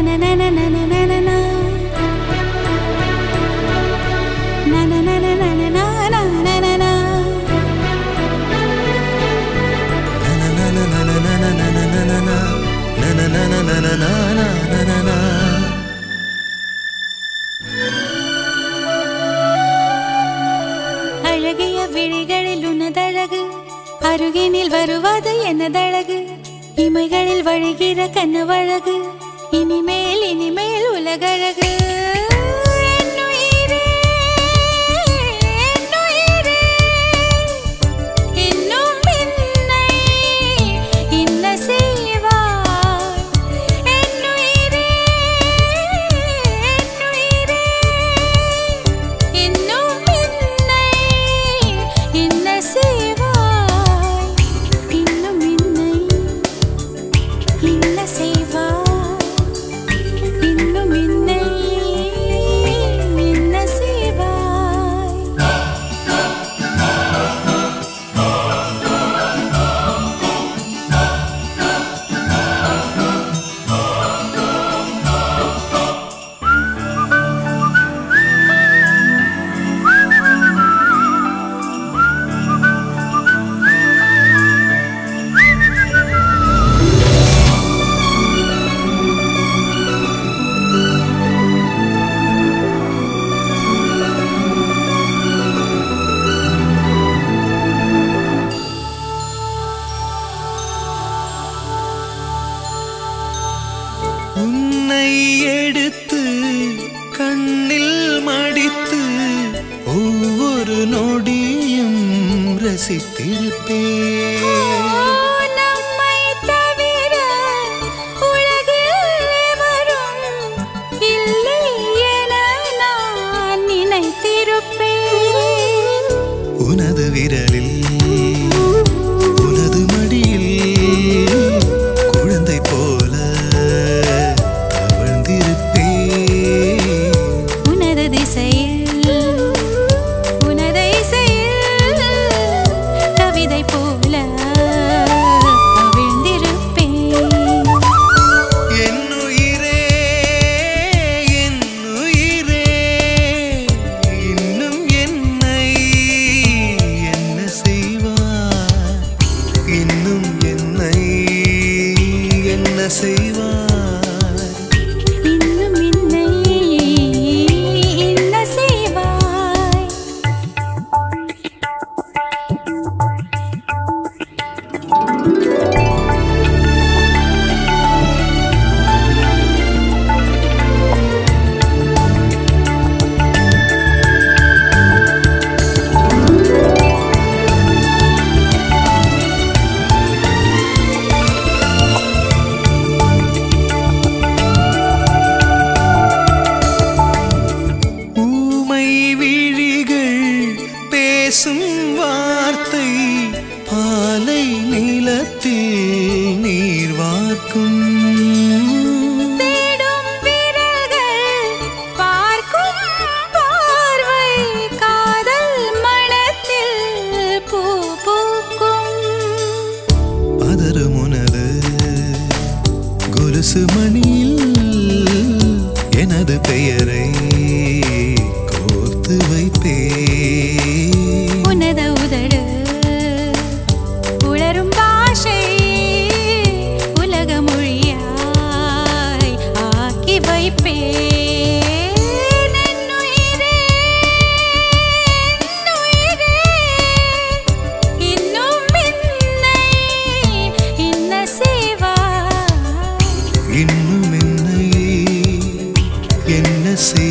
அழகிய விழிகளில் உனதழகு அருகினில் வருவது எனதழகு இமைகளில் வழிகிற கனவழகு இனிமேல் இனிமேல் உலகழகு என்னுயிரே, என்னுயிரே, இன்னும் என்னை இன்ன செய்வாய். என்னுயிரே, என்னுயிரே, இன்னும் என்னை இன்ன செய்வாய். இன்னும் என்னை இன்ன செய்வாய். இன்னும் என்னை இன்ன செய்வாய். உன்னை எடுத்து கண்ணில் மடித்து ஒவ்வொரு நொடியும் ரசித்திருப்பேன் நம்மை தவிர உலகில் எவரும் இல்லை என நான் நினைத்திருப்பேன் உனது விரலில் உனது மடியில் குழந்தை போல தவழ்ந்திருப்பேன் உனது திசையில் உனது இசையில் கவிதை போல கவிழ்ந்திருப்பேன் என்னுயிரே என்னுயிரே இன்னும் என்னை என்ன செய்வார் இன்னும் என்னை என்ன செய்வார் இன்னும் என்னை என்ன செய்வாய் ஊமை விழிகள் பேசும் வார்த்தை பாலை நிலத்தில் நீர் வார்க்கும் தேடும் விரல்கள் பார்க்கும் பார்வை காதல் மனத்தில் பூ பூக்கும் பதறும் உனது கொலுசு மணியில் எனது பெயரை கோர்த்து வைப்பே உனது உதடு உளரும் பாஷை உலக மொழியாய் ஆக்கி வைப்பேன் என்னுயிரே, என்னுயிரே, இன்னும் என்னை இன்ன செய்வாய் இன்னும் என்னை என்ன செய்